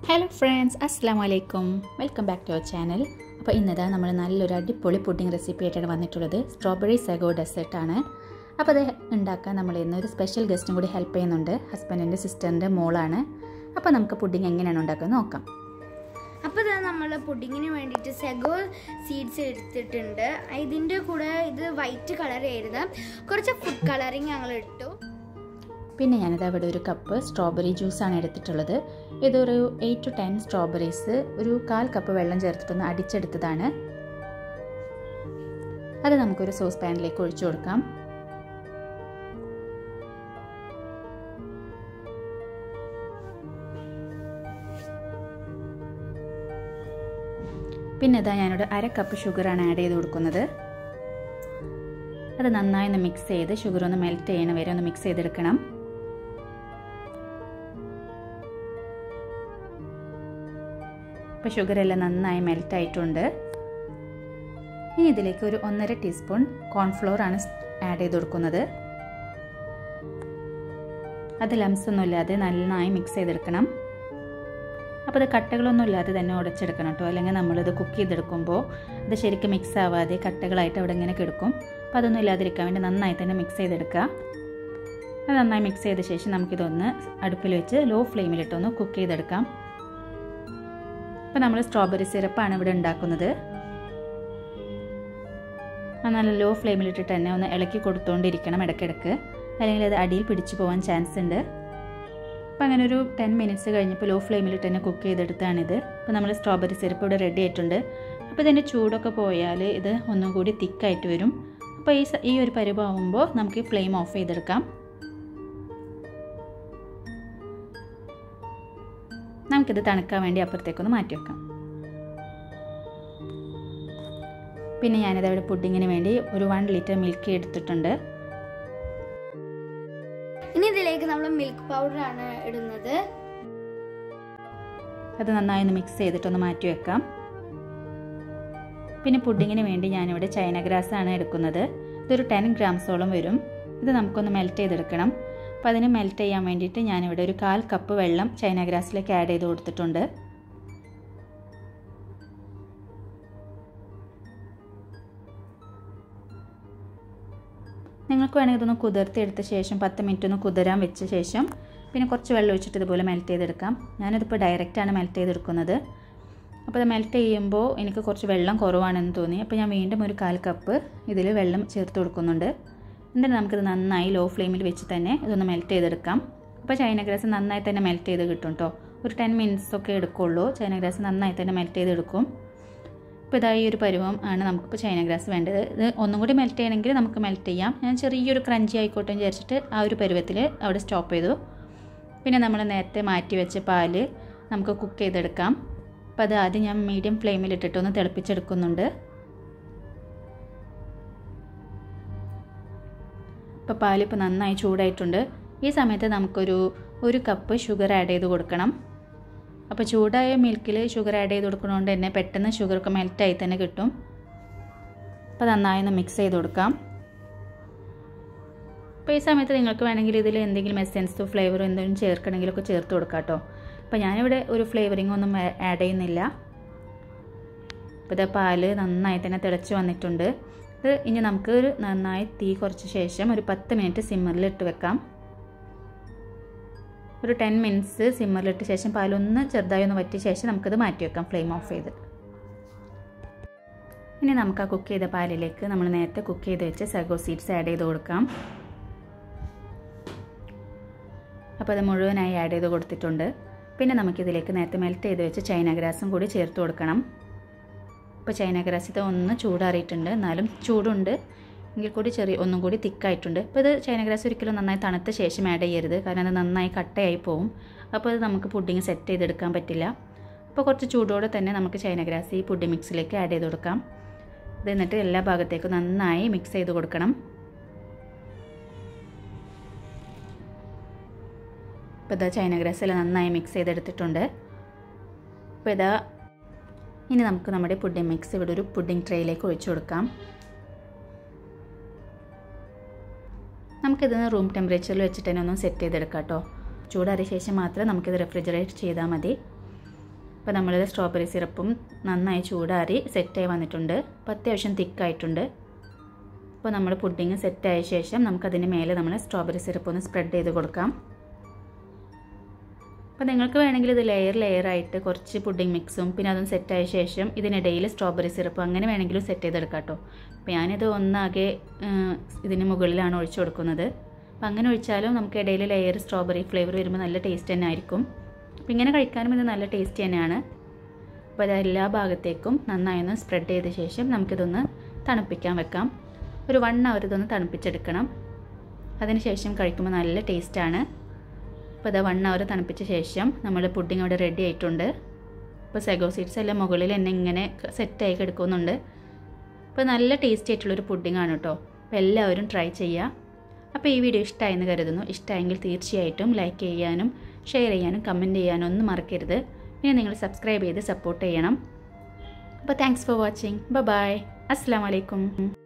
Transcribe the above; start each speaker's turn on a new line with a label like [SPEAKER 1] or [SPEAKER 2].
[SPEAKER 1] hello friends അസ്സാം വലൈക്കും welcome back to our channel അപ്പോൾ ഇന്നതാ നമ്മൾ നല്ലൊരു അടിപൊളി പുഡിംഗ് റെസിപ്പി ആയിട്ടാണ് വന്നിട്ടുള്ളത് സ്ട്രോബെറി സെഗോ ഡെസേർട്ടാണ് അപ്പോൾ അത് ഉണ്ടാക്കാൻ നമ്മൾ ഇന്ന് ഒരു സ്പെഷ്യൽ ഗസ്റ്റും കൂടി ഹെൽപ്പ് ചെയ്യുന്നുണ്ട് ഹസ്ബൻഡിൻ്റെ സിസ്റ്ററിൻ്റെ മോളാണ് അപ്പോൾ നമുക്ക് പുഡിംഗ് എങ്ങനെയാണ് ഉണ്ടാക്കുന്നത് നോക്കാം
[SPEAKER 2] അപ്പോൾ ഇതാ നമ്മൾ പുഡിങ്ങിന് വേണ്ടിയിട്ട് സെഗോ സീഡ്സ് എടുത്തിട്ടുണ്ട് ഇതിൻ്റെ കൂടെ ഇത് വൈറ്റ് കളർ ആയിരുന്നു കുറച്ച് ഫുഡ് കളറിങ് ഞങ്ങൾ ഇട്ടു
[SPEAKER 1] പിന്നെ ഞാനിത് അവിടെ ഒരു കപ്പ് സ്ട്രോബെറി ജ്യൂസാണ് എടുത്തിട്ടുള്ളത് ഇതൊരു എയ്റ്റ് ടു ടെൻ സ്ട്രോബെറീസ് ഒരു കാൽ കപ്പ് വെള്ളം ചേർത്തിട്ടൊന്ന് അടിച്ചെടുത്തതാണ് അത് നമുക്കൊരു സോസ് പാനിലേക്ക് ഒഴിച്ചു കൊടുക്കാം പിന്നെ ഇതാ ഞാനിവിടെ അര കപ്പ് ഷുഗറാണ് ആഡ് ചെയ്ത് കൊടുക്കുന്നത് അത് നന്നായി ഒന്ന് മിക്സ് ചെയ്ത് ഷുഗർ ഒന്ന് മെൽറ്റ് ചെയ്യണ വരെ ഒന്ന് മിക്സ് ചെയ്തെടുക്കണം ഇപ്പോൾ ഷുഗറെല്ലാം നന്നായി മെൽറ്റ് ആയിട്ടുണ്ട് ഇനി ഇതിലേക്ക് ഒരു ഒന്നര ടീസ്പൂൺ കോൺഫ്ലോർ ആണ് ആഡ് ചെയ്ത് കൊടുക്കുന്നത് അത് ലംസ് ഒന്നും ഇല്ലാതെ നന്നായി മിക്സ് ചെയ്തെടുക്കണം അപ്പോൾ അത് കട്ടകളൊന്നും ഇല്ലാതെ തന്നെ ഉടച്ചെടുക്കണം കേട്ടോ അല്ലെങ്കിൽ നമ്മളിത് കുക്ക് ചെയ്തെടുക്കുമ്പോൾ അത് ശരിക്കും മിക്സ് ആവാതെ കട്ടകളായിട്ട് അവിടെ ഇങ്ങനെ കിടക്കും അപ്പോൾ അതൊന്നും ഇല്ലാതിരിക്കാൻ വേണ്ടി നന്നായി തന്നെ മിക്സ് ചെയ്തെടുക്കുക അത് നന്നായി മിക്സ് ചെയ്ത ശേഷം നമുക്കിതൊന്ന് അടുപ്പിൽ വെച്ച് ലോ ഫ്ലെയിമിലിട്ടൊന്ന് കുക്ക് ചെയ്തെടുക്കാം അപ്പോൾ നമ്മൾ സ്ട്രോബെറി സിറപ്പാണ് ഇവിടെ ഉണ്ടാക്കുന്നത് നല്ല ലോ ഫ്ലെയിമിലിട്ടിട്ട് തന്നെ ഒന്ന് ഇളക്കി കൊടുത്തുകൊണ്ടിരിക്കണം ഇടയ്ക്കിടയ്ക്ക് അല്ലെങ്കിൽ അത് അടിയിൽ പിടിച്ചു പോകാൻ ചാൻസ് ഉണ്ട് അപ്പോൾ അങ്ങനെ ഒരു ടെൻ മിനിറ്റ്സ് കഴിഞ്ഞപ്പോൾ ലോ ഫ്ലെയിമിലിട്ട് തന്നെ കുക്ക് ചെയ്തെടുത്താണിത് അപ്പോൾ നമ്മൾ സ്ട്രോബെറി സിറപ്പ് ഇവിടെ റെഡി ആയിട്ടുണ്ട് അപ്പോൾ ഇതിൻ്റെ ചൂടൊക്കെ പോയാൽ ഇത് ഒന്നും കൂടി തിക്കായിട്ട് വരും അപ്പോൾ ഈ ഈ ഒരു പരുവാകുമ്പോൾ നമുക്ക് ഫ്ലെയിം ഓഫ് ചെയ്തെടുക്കാം നമുക്കിത് തണുക്കാൻ വേണ്ടി അപ്പുറത്തേക്കൊന്ന് മാറ്റി വെക്കാം പിന്നെ ഞാനിത് അവിടെ പുഡിങ്ങിന് വേണ്ടി ഒരു വൺ ലിറ്റർ മിൽക്ക് എടുത്തിട്ടുണ്ട്
[SPEAKER 2] ഇനി ഇതിലേക്ക് നമ്മൾ മിൽക്ക് പൗഡർ ആണ് ഇടുന്നത്
[SPEAKER 1] അത് നന്നായി ഒന്ന് മിക്സ് ചെയ്തിട്ടൊന്ന് മാറ്റി വെക്കാം പിന്നെ പുഡിങ്ങിന് വേണ്ടി ഞാനിവിടെ ചൈന ഗ്രാസ് ആണ് എടുക്കുന്നത് ഇതൊരു ടെൻ ഗ്രാംസോളം വരും ഇത് നമുക്കൊന്ന് മെൽറ്റ് ചെയ്തെടുക്കണം അപ്പോൾ അതിന് മെൽറ്റ് ചെയ്യാൻ വേണ്ടിയിട്ട് ഞാനിവിടെ ഒരു കാൽ കപ്പ് വെള്ളം ചൈന ഗ്രാസിലേക്ക് ആഡ് ചെയ്ത് കൊടുത്തിട്ടുണ്ട് നിങ്ങൾക്ക് വേണമെങ്കിൽ ഇതൊന്ന് കുതിർത്തി എടുത്ത ശേഷം പത്ത് മിനിറ്റ് ഒന്ന് കുതിരാൻ വെച്ച ശേഷം പിന്നെ കുറച്ച് വെള്ളം ഒഴിച്ചിട്ട് ഇതുപോലെ മെൽറ്റ് ചെയ്തെടുക്കാം ഞാനിതിപ്പോൾ ഡയറക്റ്റാണ് മെൽറ്റ് ചെയ്തെടുക്കുന്നത് അപ്പോൾ അത് മെൽറ്റ് ചെയ്യുമ്പോൾ എനിക്ക് കുറച്ച് വെള്ളം കുറവാണെന്ന് തോന്നി അപ്പോൾ ഞാൻ വീണ്ടും ഒരു കാൽ കപ്പ് ഇതിൽ വെള്ളം ചേർത്ത് കൊടുക്കുന്നുണ്ട് എന്നിട്ട് നമുക്കിത് നന്നായി ലോ ഫ്ലെയിമിൽ വെച്ച് തന്നെ ഇതൊന്ന് മെൽറ്റ് ചെയ്തെടുക്കാം അപ്പോൾ ചൈന ഗ്രാസ് നന്നായി തന്നെ മെൽറ്റ് ചെയ്ത് കിട്ടും കേട്ടോ ഒരു ടെൻ മിനിറ്റ്സ് ഒക്കെ എടുക്കുള്ളൂ ചൈന ഗ്രാസ് നന്നായി തന്നെ മെൽറ്റ് ചെയ്തെടുക്കും ഇപ്പോൾ ഇതായി ഒരു പരുവം ആണ് നമുക്കിപ്പോൾ ചൈന ഗ്രാസ് വേണ്ടത് ഇത് ഒന്നും കൂടി മെൽറ്റ് ചെയ്യണമെങ്കിൽ നമുക്ക് മെൽറ്റ് ചെയ്യാം ഞാൻ ചെറിയൊരു ക്രഞ്ചി ആയിക്കോട്ടെ എന്ന് വിചാരിച്ചിട്ട് ആ ഒരു പരുവത്തിൽ അവിടെ സ്റ്റോപ്പ് ചെയ്തു പിന്നെ നമ്മൾ നേരത്തെ മാറ്റി വെച്ച പാല് നമുക്ക് കുക്ക് ചെയ്തെടുക്കാം അപ്പോൾ അത് ആദ്യം ഞാൻ മീഡിയം ഫ്ലെയിമിലിട്ടിട്ട് ഒന്ന് തിളപ്പിച്ചെടുക്കുന്നുണ്ട് ഇപ്പോൾ പാലിപ്പോൾ നന്നായി ചൂടായിട്ടുണ്ട് ഈ സമയത്ത് നമുക്കൊരു ഒരു കപ്പ് ഷുഗർ ആഡ് ചെയ്ത് കൊടുക്കണം അപ്പോൾ ചൂടായ മിൽക്കിൽ ഷുഗർ ആഡ് ചെയ്ത് കൊടുക്കുന്നതുകൊണ്ട് തന്നെ പെട്ടെന്ന് ഷുഗറൊക്കെ മെൽറ്റായി തന്നെ കിട്ടും അപ്പോൾ നന്നായി ഒന്ന് മിക്സ് ചെയ്ത് കൊടുക്കാം അപ്പോൾ ഈ സമയത്ത് നിങ്ങൾക്ക് വേണമെങ്കിൽ ഇതിൽ എന്തെങ്കിലും എസെൻസോ ഫ്ലേവറോ എന്തെങ്കിലും ചേർക്കണമെങ്കിലൊക്കെ ചേർത്ത് കൊടുക്കാം കേട്ടോ അപ്പോൾ ഞാനിവിടെ ഒരു ഫ്ലേവറിംഗ് ഒന്നും ആഡ് ചെയ്യുന്നില്ല അപ്പോൾ ഇത് പാല് നന്നായി തന്നെ തിളച്ച് വന്നിട്ടുണ്ട് ഇത് ഇനി നമുക്ക് ഒരു നന്നായി തീ കുറച്ച ശേഷം ഒരു പത്ത് മിനിറ്റ് സിമ്മറിൽ ഇട്ട് വെക്കാം ഒരു ടെൻ മിനിറ്റ്സ് സിമ്മറിലിട്ട ശേഷം പാലൊന്ന് ചെറുതായി ഒന്ന് വറ്റിയ ശേഷം നമുക്കത് മാറ്റി വെക്കാം ഫ്ലെയിം ഓഫ് ചെയ്ത് ഇനി നമുക്ക് ആ കുക്ക് ചെയ്ത പാലിലേക്ക് നമ്മൾ നേരത്തെ കുക്ക് ചെയ്ത് വെച്ച് സഗോ സീഡ്സ് ആഡ് ചെയ്ത് കൊടുക്കാം അപ്പോൾ അത് മുഴുവനായി ആഡ് ചെയ്ത് കൊടുത്തിട്ടുണ്ട് പിന്നെ നമുക്കിതിലേക്ക് നേരത്തെ മെൽറ്റ് ചെയ്ത് വെച്ച് ചൈന ഗ്രാസും കൂടി ചേർത്ത് കൊടുക്കണം ഇപ്പോൾ ചൈന ഗ്രാസ് ഇത് ഒന്ന് ചൂടാറിയിട്ടുണ്ട് എന്നാലും ചൂടുണ്ട് എങ്കിൽ കൂടി ചെറിയ ഒന്നും കൂടി തിക്കായിട്ടുണ്ട് അപ്പോൾ ഇത് ചൈന ഗ്രാസ് ഒരിക്കലും നന്നായി തണുത്ത ശേഷം ആഡ് ചെയ്യരുത് കാരണം അത് നന്നായി കട്ടയായി പോവും അപ്പോൾ അത് നമുക്ക് പുഡിങ് സെറ്റ് ചെയ്തെടുക്കാൻ പറ്റില്ല അപ്പോൾ കുറച്ച് ചൂടോടെ തന്നെ നമുക്ക് ചൈന ഗ്രാസ് ഈ പുഡിംഗ് മിക്സിലേക്ക് ആഡ് ചെയ്ത് കൊടുക്കാം ഇത് എന്നിട്ട് എല്ലാ ഭാഗത്തേക്കും നന്നായി മിക്സ് ചെയ്ത് കൊടുക്കണം ഇപ്പോൾ ഇതാ ചൈന ഗ്രാസ് എല്ലാം നന്നായി മിക്സ് ചെയ്തെടുത്തിട്ടുണ്ട് അപ്പോൾ ഇതാ ഇനി നമുക്ക് നമ്മുടെ പുഡിംഗ് മിക്സ് ഇവിടെ ഒരു പുഡിംഗ് ട്രേയിലേക്ക് ഒഴിച്ചു കൊടുക്കാം നമുക്കിത് റൂം ടെമ്പറേച്ചറിൽ വെച്ചിട്ട് തന്നെ ഒന്ന് സെറ്റ് ചെയ്തെടുക്കാം കേട്ടോ ചൂടാറിയ ശേഷം മാത്രം നമുക്കിത് റെഫ്രിജറേറ്റ് ചെയ്താൽ മതി അപ്പോൾ നമ്മൾ സ്ട്രോബെറി സിറപ്പും നന്നായി ചൂടാറി സെറ്റായി വന്നിട്ടുണ്ട് അപ്പോൾ അത്യാവശ്യം തിക്കായിട്ടുണ്ട് അപ്പോൾ നമ്മൾ പുഡിങ് സെറ്റായ ശേഷം നമുക്കതിന് മേലെ നമ്മൾ സ്ട്രോബെറി സിറപ്പ് ഒന്ന് സ്പ്രെഡ് ചെയ്ത് കൊടുക്കാം അപ്പോൾ നിങ്ങൾക്ക് വേണമെങ്കിൽ ഇത് ലെയർ ലെയർ ആയിട്ട് കുറച്ച് പുഡിംഗ് മിക്സും പിന്നെ അതും സെറ്റായ ശേഷം ഇതിനിടയിൽ സ്ട്രോബെറി സിറപ്പ് അങ്ങനെ വേണമെങ്കിലും സെറ്റ് ചെയ്തെടുക്കാം കേട്ടോ അപ്പോൾ ഞാനിത് ഒന്നാകെ ഇതിന് മുകളിലാണ് ഒഴിച്ചു കൊടുക്കുന്നത് അപ്പോൾ അങ്ങനെ ഒഴിച്ചാലും നമുക്ക് ഇടയിൽ ലെയർ സ്ട്രോബെറി ഫ്ലേവർ വരുമ്പോൾ നല്ല ടേസ്റ്റ് തന്നെ ആയിരിക്കും അപ്പോൾ ഇങ്ങനെ കഴിക്കാനും ഇത് നല്ല ടേസ്റ്റ് തന്നെയാണ് അപ്പോൾ അത് എല്ലാ ഭാഗത്തേക്കും നന്നായി ഒന്ന് സ്പ്രെഡ് ചെയ്ത ശേഷം നമുക്കിതൊന്ന് തണുപ്പിക്കാൻ വെക്കാം ഒരു വൺ അവർ ഇതൊന്ന് തണുപ്പിച്ചെടുക്കണം അതിനുശേഷം കഴിക്കുമ്പോൾ നല്ല ടേസ്റ്റാണ് അപ്പോൾ അത് വൺ അവർ തണുപ്പിച്ച ശേഷം നമ്മൾ പുഡിംഗ് അവിടെ റെഡി ആയിട്ടുണ്ട് അപ്പോൾ സെഗോ സീഡ്സ് എല്ലാം മുകളിൽ തന്നെ ഇങ്ങനെ സെറ്റായി കിടക്കുന്നുണ്ട് അപ്പോൾ നല്ല ടേസ്റ്റി ആയിട്ടുള്ളൊരു പുഡിംഗ് ആണ് കേട്ടോ അപ്പോൾ എല്ലാവരും ട്രൈ ചെയ്യുക അപ്പോൾ ഈ വീഡിയോ ഇഷ്ടമായെന്ന് കരുതുന്നു ഇഷ്ടമായെങ്കിൽ തീർച്ചയായിട്ടും ലൈക്ക് ചെയ്യാനും ഷെയർ ചെയ്യാനും കമൻറ്റ് ചെയ്യാനും ഒന്നും മറക്കരുത് പിന്നെ നിങ്ങൾ സബ്സ്ക്രൈബ് ചെയ്ത് സപ്പോർട്ട് ചെയ്യണം അപ്പോൾ താങ്ക്സ് ഫോർ വാച്ചിങ് ബൈ അസ്സാം വലൈക്കും